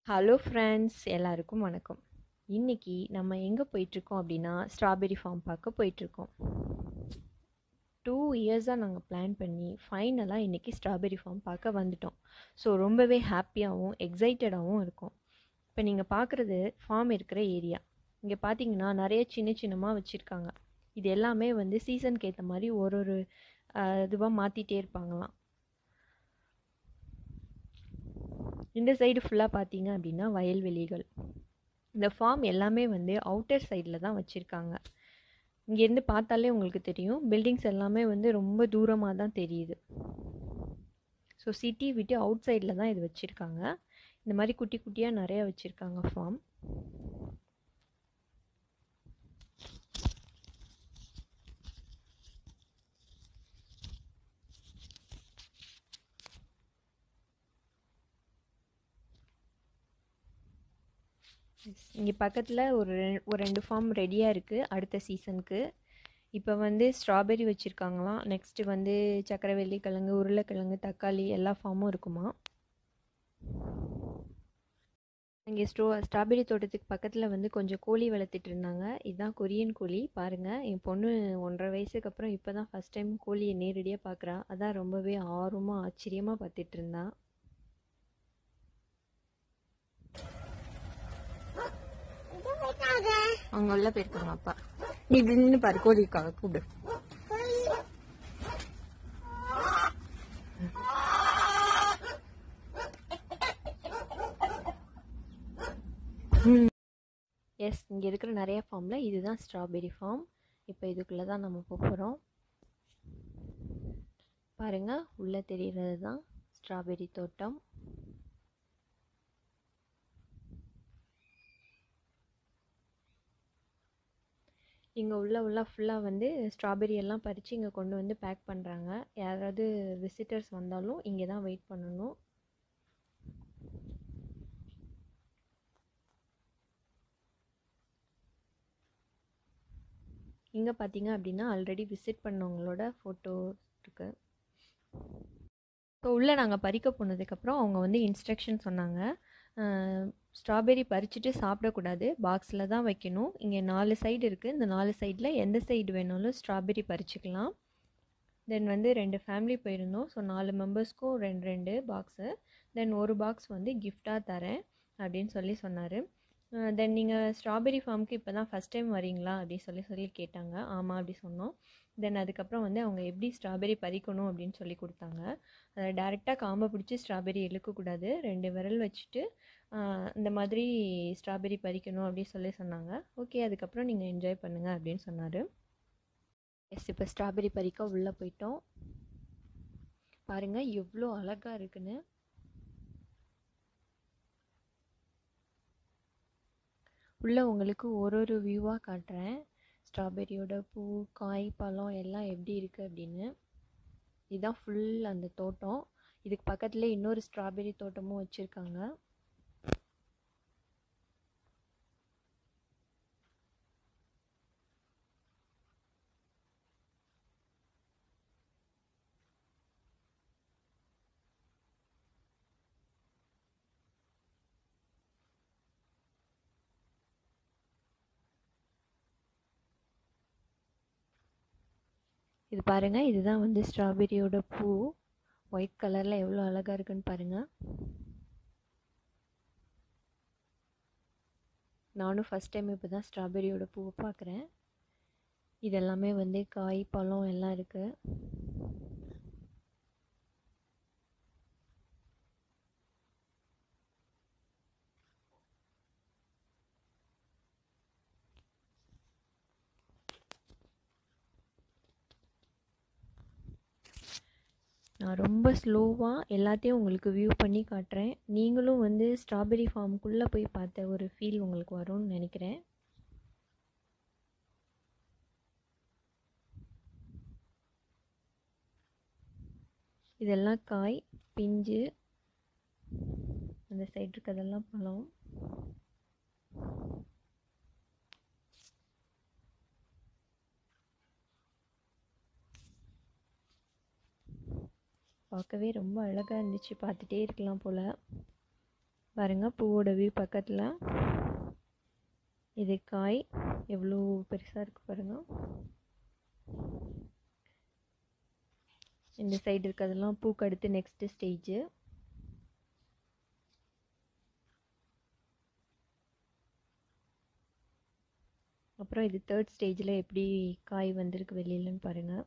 hello friends எல்லாருக்கும் வணக்கம் இன்னைக்கு நம்ம எங்கே போயிட்டுருக்கோம் அப்படின்னா ஸ்ட்ராபெரி ஃபார்ம் பார்க்க போயிட்டுருக்கோம் டூ இயர்ஸாக நாங்கள் பிளான் பண்ணி ஃபைனலாக இன்றைக்கி ஸ்ட்ராபெரி ஃபார்ம் பார்க்க வந்துட்டோம் ஸோ ரொம்பவே ஹாப்பியாகவும் எக்ஸைட்டடாகவும் இருக்கும் இப்போ நீங்கள் பார்க்குறது ஃபார்ம் இருக்கிற ஏரியா இங்கே பார்த்தீங்கன்னா நிறைய சின்ன சின்னமாக வச்சுருக்காங்க இது எல்லாமே வந்து சீசனுக்கு ஏற்ற மாதிரி ஒரு ஒரு இதுவாக மாற்றிட்டே இருப்பாங்களாம் இந்த சைடு ஃபுல்லாக பார்த்தீங்க அப்படின்னா வயல்வெளிகள் இந்த ஃபார்ம் எல்லாமே வந்து அவுட்டர் சைடில் தான் வச்சுருக்காங்க இங்கேருந்து பார்த்தாலே உங்களுக்கு தெரியும் பில்டிங்ஸ் எல்லாமே வந்து ரொம்ப தூரமாக தான் தெரியுது ஸோ சிட்டி விட்டு அவுட் சைடில் தான் இது வச்சுருக்காங்க இந்த மாதிரி குட்டி குட்டியாக நிறையா வச்சுருக்காங்க ஃபார்ம் இங்கே பக்கத்தில் ஒரு ரெ- ஒரு ரெண்டு ஃபார்ம் ரெடியாக இருக்குது அடுத்த சீசனுக்கு இப்போ வந்து ஸ்ட்ராபெரி வச்சுருக்காங்களாம் நெக்ஸ்ட்டு வந்து சக்கரவள்ளி கிழங்கு உருளைக்கிழங்கு தக்காளி எல்லா ஃபார்மும் இருக்குமா இங்கே ஸ்ட்ரோ ஸ்ட்ராபெரி தோட்டத்துக்கு பக்கத்தில் வந்து கொஞ்சம் கோழி வளர்த்துட்டு இருந்தாங்க இதுதான் கொரியன் கோழி பாருங்கள் என் பொண்ணு ஒன்றரை வயசுக்கு அப்புறம் இப்போ தான் ஃபஸ்ட் டைம் கோழியை நேரடியாக பார்க்குறா அதான் ரொம்பவே ஆர்வமாக ஆச்சரியமாக பார்த்துட்டு இருந்தா அவங்க உள்ள போயிருக்காங்க அப்பா நீ இப்படி நின்று பாரு கோழிக்காக கூப்பிடு எஸ் இங்கே இருக்கிற நிறைய ஃபார்மில் இதுதான் ஸ்ட்ராபெரி ஃபார்ம் இப்போ இதுக்குள்ளே தான் நம்ம போக போகிறோம் பாருங்கள் உள்ளே தெரிகிறது தான் ஸ்ட்ராபெரி தோட்டம் இங்கே உள்ள உள்ள ஃபுல்லாக வந்து ஸ்ட்ராபெரி எல்லாம் பறித்து இங்கே கொண்டு வந்து பேக் பண்ணுறாங்க யாராவது விசிட்டர்ஸ் வந்தாலும் இங்கே தான் வெயிட் பண்ணணும் இங்கே பார்த்தீங்க அப்படின்னா ஆல்ரெடி விசிட் பண்ணவங்களோட ஃபோட்டோ இருக்கு ஸோ உள்ளே நாங்கள் பறிக்க போனதுக்கப்புறம் அவங்க வந்து இன்ஸ்ட்ரக்ஷன் சொன்னாங்க ஸ்ட்ராபெரி பறிச்சுட்டு சாப்பிடக்கூடாது பாக்ஸில் தான் வைக்கணும் இங்கே நாலு சைடு இருக்குது இந்த நாலு சைடில் எந்த சைடு வேணாலும் ஸ்ட்ராபெரி பறிச்சுக்கலாம் தென் வந்து ரெண்டு ஃபேமிலி போயிருந்தோம் ஸோ நாலு மெம்பர்ஸ்க்கும் ரெண்டு ரெண்டு பாக்ஸு தென் ஒரு பாக்ஸ் வந்து கிஃப்டாக தரேன் அப்படின்னு சொல்லி சொன்னார் தென் நீங்கள் ஸ்ட்ராபெரி ஃபார்முக்கு இப்போ தான் ஃபஸ்ட் டைம் வரீங்களா அப்படின்னு சொல்லி சொல்லி கேட்டாங்க ஆமாம் அப்படி சொன்னோம் தென் அதுக்கப்புறம் வந்து அவங்க எப்படி ஸ்ட்ராபெரி பறிக்கணும் அப்படின்னு சொல்லி கொடுத்தாங்க அதை டேரெக்டாக காம்பை பிடிச்சி ஸ்ட்ராபெரி இழுக்கக்கூடாது ரெண்டு விரல் வச்சுட்டு ஆஹ், இந்த மாதிரி ஸ்ட்ராபெரி பறிக்கணும் அப்படின்னு சொல்லி சொன்னாங்க ஓகே அதுக்கப்புறம் நீங்கள் என்ஜாய் பண்ணுங்கள் அப்படின்னு சொன்னார் எஸ் இப்போ ஸ்ட்ராபெரி பறிக்க உள்ளே போயிட்டோம் பாருங்கள் எவ்வளோ அழகாக இருக்குன்னு உள்ளே உங்களுக்கு ஒரு ஒரு வியூவாக காட்டுறேன் ஸ்ட்ராபெரியோட பூ காய் பழம் எல்லாம் எப்படி இருக்குது அப்படின்னு இதுதான் ஃபுல் அந்த தோட்டம் இதுக்கு பக்கத்துல இன்னொரு ஸ்ட்ராபெரி தோட்டமும் வச்சுருக்காங்க இது பாருங்க இதுதான் வந்து ஸ்ட்ராபெரியோட பூ ஒயிட் கலரில் எவ்வளோ அழகாக இருக்குன்னு பாருங்க நானும் ஃபஸ்ட் டைம் இப்போ தான் ஸ்ட்ராபெரியோட பூவை பார்க்குறேன் இதெல்லாமே வந்து காய் பழம் எல்லாம் இருக்குது நான் ரொம்ப ஸ்லோவாக எல்லாத்தையும் உங்களுக்கு வியூ பண்ணி காட்டுறேன் நீங்களும் வந்து ஸ்ட்ராபெரி ஃபார்முக்குள்ளே போய் பார்த்த ஒரு ஃபீல் உங்களுக்கு வரும்னு நினைக்கிறேன் இதெல்லாம் காய் பிஞ்சு அந்த சைடு இருக்கிறதெல்லாம் பழம் பார்க்கவே ரொம்ப அழகாக இருந்துச்சு பார்த்துட்டே இருக்கலாம் போல் பாருங்கள் பூவோட வியூ பக்கத்தில் இது காய் எவ்வளோ பெருசாக இருக்குது பாருங்கள் இந்த சைடு இருக்கிறதெல்லாம் பூக்கு அடுத்து நெக்ஸ்ட்டு ஸ்டேஜு அப்புறம் இது தேர்ட் ஸ்டேஜில் எப்படி காய் வந்திருக்கு வெளியிலன்னு பாருங்கள்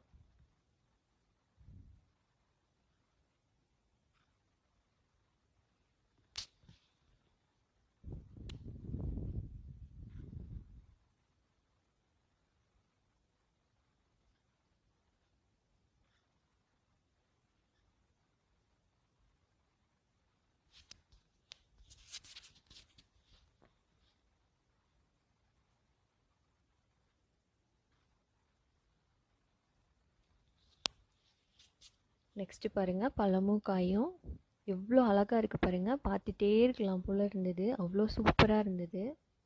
நெக்ஸ்ட்டு பாருங்கள் பழமும் காயும் எவ்வளோ அழகாக இருக்குது பாருங்கள் பார்த்துட்டே இருக்கலாம் போல் இருந்தது அவ்வளோ சூப்பராக இருந்தது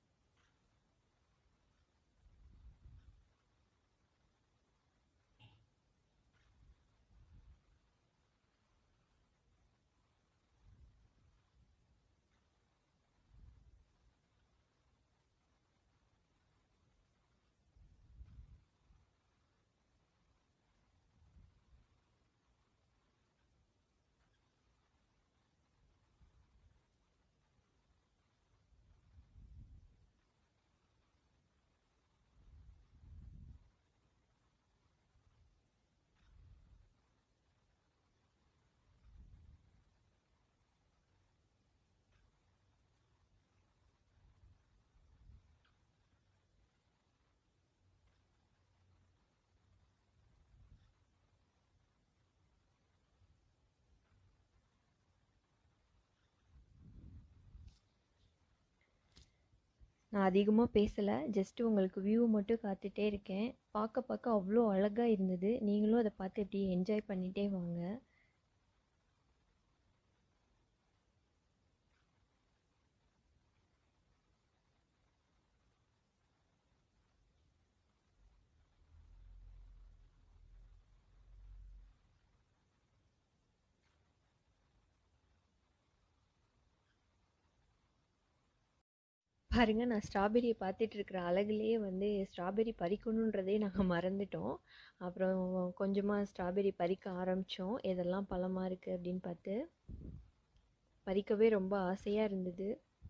நான் அதிகமாக பேசலை ஜஸ்ட்டு உங்களுக்கு வியூ மட்டும் காத்துட்டே இருக்கேன் பார்க்க பார்க்க அவ்வளோ அழகாக இருந்தது நீங்களும் அதை பார்த்து இப்படி என்ஜாய் பண்ணிகிட்டே வாங்க பாருங்கள் நான் ஸ்ட்ராபெரியை பார்த்துட்டு இருக்கிற அழகுலேயே வந்து ஸ்ட்ராபெரி பறிக்கணுன்றதே நாங்கள் மறந்துட்டோம் அப்புறம் கொஞ்சமாக ஸ்ட்ராபெரி பறிக்க ஆரம்பித்தோம் எதெல்லாம் பழமாக இருக்குது அப்படின்னு பார்த்து பறிக்கவே ரொம்ப ஆசையாக இருந்தது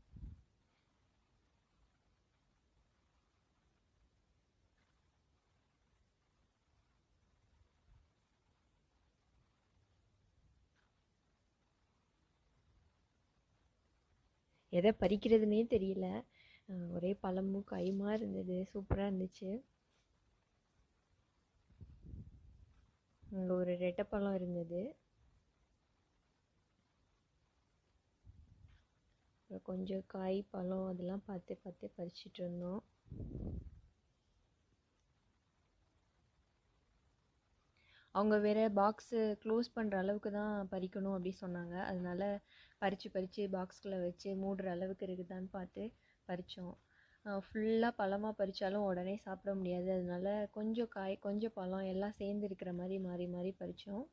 எதை பறிக்கிறதுனே தெரியல ஒரே பழமும் கைமா இருந்தது சூப்பராக இருந்துச்சு அங்கே ஒரு ரெட்டைப்பழம் இருந்தது அப்புறம் கொஞ்சம் காய் பழம் அதெல்லாம் பார்த்து பார்த்து பறிச்சிட்டு இருந்தோம் அவங்க வேறு பாக்ஸு க்ளோஸ் பண்ணுற அளவுக்கு தான் பறிக்கணும் அப்படி சொன்னாங்க அதனால் பறித்து பறித்து பாக்ஸ்குள்ளே வச்சு மூடுற அளவுக்கு இருக்குதான்னு பார்த்து பறித்தோம் ஃபுல்லாக பழமாக பறித்தாலும் உடனே சாப்பிட முடியாது அதனால கொஞ்சம் காய் கொஞ்சம் பழம் எல்லாம் சேர்ந்து இருக்கிற மாதிரி மாறி மாறி பறித்தோம்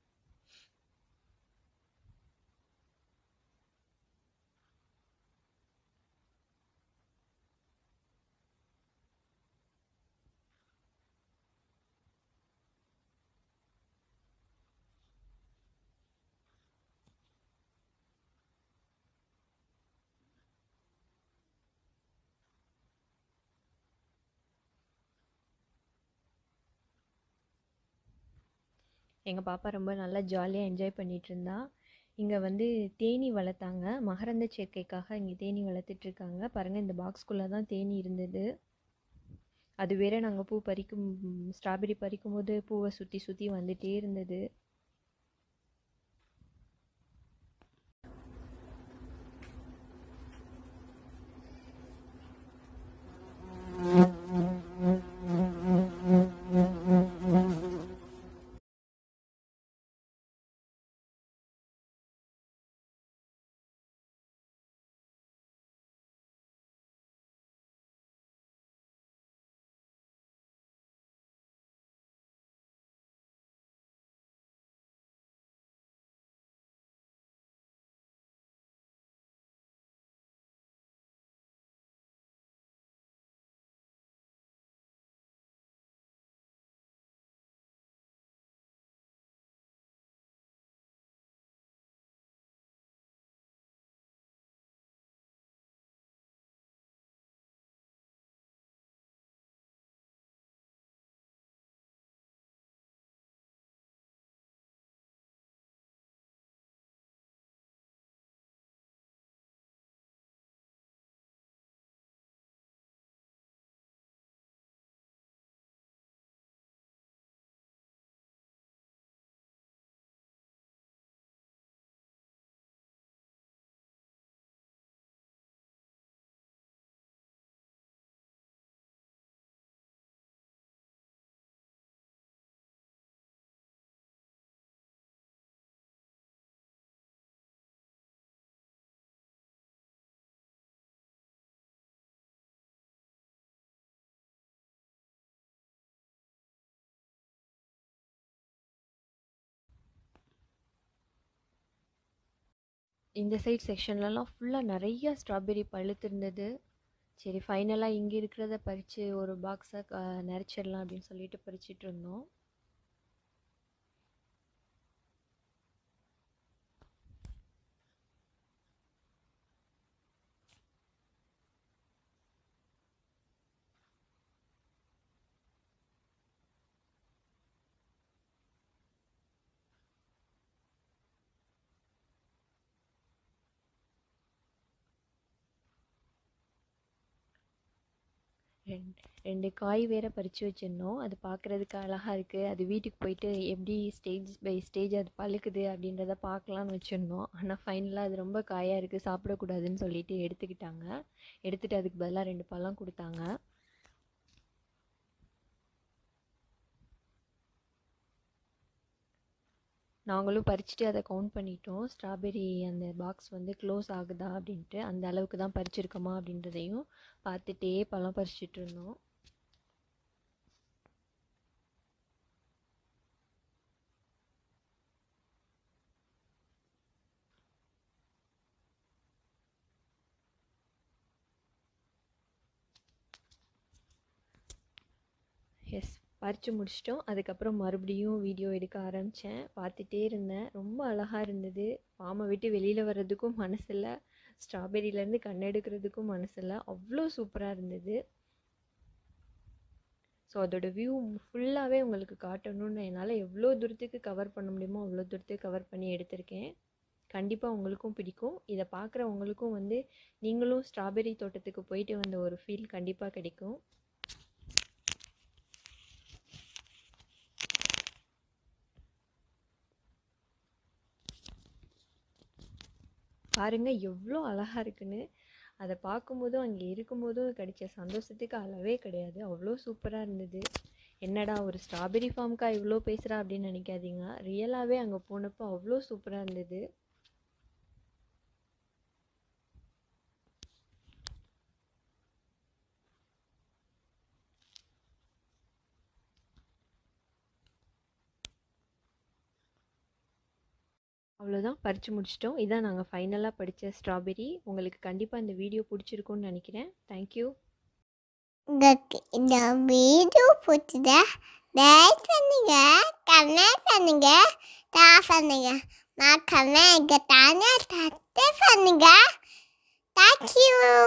எங்கள் பாப்பா ரொம்ப நல்லா ஜாலியாக என்ஜாய் பண்ணிகிட்டு இருந்தா இங்கே வந்து தேனி வளர்த்தாங்க மகரந்த சேர்க்கைக்காக இங்கே தேனி வளர்த்துட்ருக்காங்க பாருங்கள் இந்த பாக்ஸ்குள்ளே தான் தேனி இருந்தது அது வேற நாங்கள் பூ பறிக்கும் ஸ்ட்ராபெரி பறிக்கும் போது பூவை சுற்றி சுற்றி வந்துகிட்டே இருந்தது இந்த சைட் செக்ஷன்லலாம் ஃபுல்லாக நிறைய ஸ்ட்ராபெர்ரி பழுத்திருந்தது சரி ஃபைனலாக இங்கே இருக்கிறத பறித்து ஒரு பாக்ஸை நிறச்சிடலாம் அப்படின்னு சொல்லிட்டு பறிச்சிட்டு இருந்தோம் ரெண்டு ரெண்டு காய் வேற பறித்து வச்சுருந்தோம் அது பார்க்குறதுக்கு அழகாக இருக்குது அது வீட்டுக்கு போயிட்டு எப்படி ஸ்டேஜ் பை ஸ்டேஜ் அது பழுக்குது அப்படின்றத பார்க்கலான்னு வச்சுருந்தோம் ஆனால் ஃபைனலாக அது ரொம்ப காயாக இருக்குது சாப்பிடக்கூடாதுன்னு சொல்லிட்டு எடுத்துக்கிட்டாங்க எடுத்துகிட்டு அதுக்கு பதிலாக ரெண்டு பழம் கொடுத்தாங்க நாங்களும் பறிச்சுட்டு அதை கவுண்ட் பண்ணிட்டோம் ஸ்ட்ராபெரி அந்த பாக்ஸ் வந்து க்ளோஸ் ஆகுதா அப்படின்ட்டு அந்த அளவுக்கு தான் பறிச்சிருக்கோமா அப்படின்றதையும் பார்த்துட்டே பழம் பறிச்சிட்டு இருந்தோம் எஸ் பறித்து முடிச்சிட்டோம் அதுக்கப்புறம் மறுபடியும் வீடியோ எடுக்க ஆரம்பித்தேன் பார்த்துட்டே இருந்தேன் ரொம்ப அழகாக இருந்தது ஃபார்மை விட்டு வெளியில் வர்றதுக்கும் மனசில்லை ஸ்ட்ராபெரியிலேருந்து கண் எடுக்கிறதுக்கும் மனசில்லை அவ்வளோ சூப்பராக இருந்தது ஸோ அதோட வியூ ஃபுல்லாகவே உங்களுக்கு காட்டணும்னு என்னால் எவ்வளோ தூரத்துக்கு கவர் பண்ண முடியுமோ அவ்வளோ தூரத்துக்கு கவர் பண்ணி எடுத்திருக்கேன் கண்டிப்பாக உங்களுக்கும் பிடிக்கும் இதை பார்க்குற உங்களுக்கும் வந்து நீங்களும் ஸ்ட்ராபெரி தோட்டத்துக்கு போயிட்டு வந்த ஒரு ஃபீல் கண்டிப்பாக கிடைக்கும் பாருங்கள் எவ்வளோ அழகாக இருக்குன்னு அதை பார்க்கும்போதும் அங்கே இருக்கும்போதும் கிடைச்ச சந்தோஷத்துக்கு அளவே கிடையாது அவ்வளோ சூப்பராக இருந்தது என்னடா ஒரு ஸ்ட்ராபெரி ஃபார்முக்கா இவ்வளோ பேசுகிறா அப்படின்னு நினைக்காதீங்க ரியலாகவே அங்கே போனப்போ அவ்வளோ சூப்பராக இருந்தது அவ்வளோதான் பறித்து முடிச்சிட்டோம் இதான் நாங்கள் ஃபைனலாக படித்த ஸ்ட்ராபெரி உங்களுக்கு கண்டிப்பாக இந்த வீடியோ பிடிச்சிருக்கும்னு நினைக்கிறேன் தேங்க்யூ உங்களுக்கு இந்த வீடியோ பிடிச்சதா லைக் பண்ணுங்க கமெண்ட் பண்ணுங்க ஷேர் பண்ணுங்க மறக்காம எங்கள் சேனல் சப்ஸ்கிரைப் பண்ணுங்க தேங்க்யூ